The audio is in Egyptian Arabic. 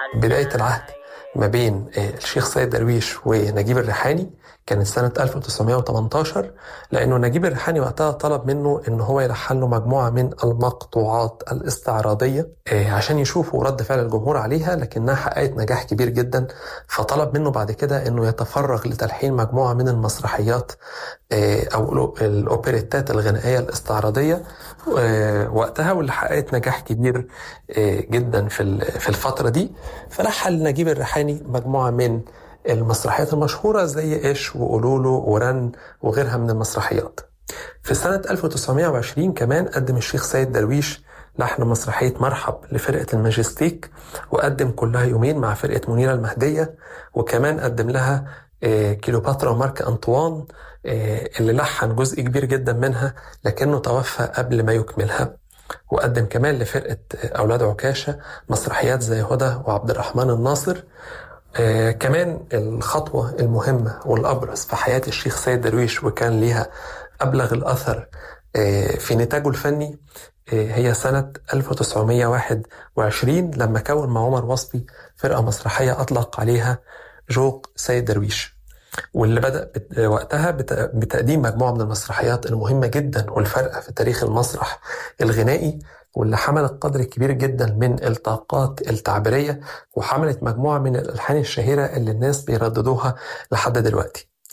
بداية العهد ما بين الشيخ سيد درويش ونجيب الريحاني كانت سنة 1918 لأنه نجيب الريحاني وقتها طلب منه إن هو يلحن له مجموعة من المقطوعات الاستعراضية عشان يشوفوا رد فعل الجمهور عليها لكنها حققت نجاح كبير جدا فطلب منه بعد كده إنه يتفرغ لتلحين مجموعة من المسرحيات أو الأوبريتات الغنائية الاستعراضية وقتها واللي حققت نجاح كبير جدا في في الفترة دي فلحن نجيب الريحاني مجموعة من المسرحيات المشهورة زي إيش وقولولو ورن وغيرها من المسرحيات في سنة 1920 كمان قدم الشيخ سيد درويش لحن مسرحية مرحب لفرقة الماجستيك وقدم كلها يومين مع فرقة منيرة المهدية وكمان قدم لها كيلوباترا ومارك أنطوان اللي لحن جزء كبير جدا منها لكنه توفى قبل ما يكملها وقدم كمان لفرقة أولاد عكاشة مسرحيات زي هدى وعبد الرحمن الناصر آه كمان الخطوة المهمة والأبرز في حياة الشيخ سيد درويش وكان ليها أبلغ الأثر آه في نتاجه الفني آه هي سنة 1921 لما كون مع عمر وصبي فرقة مسرحية أطلق عليها جوق سيد درويش واللي بدأ وقتها بتقديم مجموعة من المسرحيات المهمة جدا والفارقة في تاريخ المسرح الغنائي واللي حملت قدر كبير جدا من الطاقات التعبيرية وحملت مجموعة من الألحان الشهيرة اللي الناس بيرددوها لحد دلوقتي